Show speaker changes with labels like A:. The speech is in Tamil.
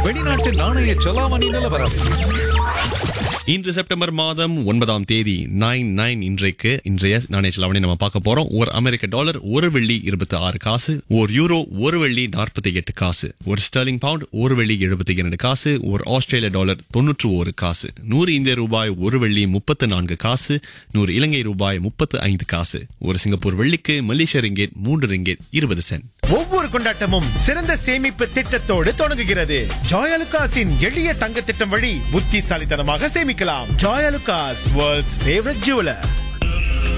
A: வெளிநாட்டு நாணய செலாவணி நிலவரம்
B: இன்று செப்டம்பர் மாதம் ஒன்பதாம் தேதி நைன் நைன் இன்றைக்கு இன்றைய நாணய செலாவணி நம்ம பார்க்க போறோம் ஒரு அமெரிக்க டாலர் ஒரு வெள்ளி இருபத்தி ஆறு காசு ஒரு யூரோ ஒரு வெள்ளி நாற்பத்தி எட்டு காசு ஒரு ஸ்டெர்லிங் பவுண்ட் ஒரு வெள்ளி எழுபத்தி இரண்டு காசு ஒரு ஆஸ்திரேலிய டாலர் தொன்னூற்று ஒரு காசு நூறு இந்திய ரூபாய் ஒரு வெள்ளி முப்பத்து நான்கு காசு நூறு இலங்கை ரூபாய் முப்பத்து ஐந்து காசு ஒரு சிங்கப்பூர் வெள்ளிக்கு மலேசிய ரிங்கெட் மூன்று ரிங்கெட் இருபது சென்ட்
C: ஒவ்வொரு கொண்டாட்டமும் சிறந்த சேமிப்பு திட்டத்தோடு தொடங்குகிறது ஜாயலுகாஸின் எளிய தங்க திட்டம் வழி புத்திசாலித்தனமாக சேமிக்கலாம் ஜாயலுகாஸ் வேர்ல்ட்ஸ் ஃபேவரட் ஜுவலர்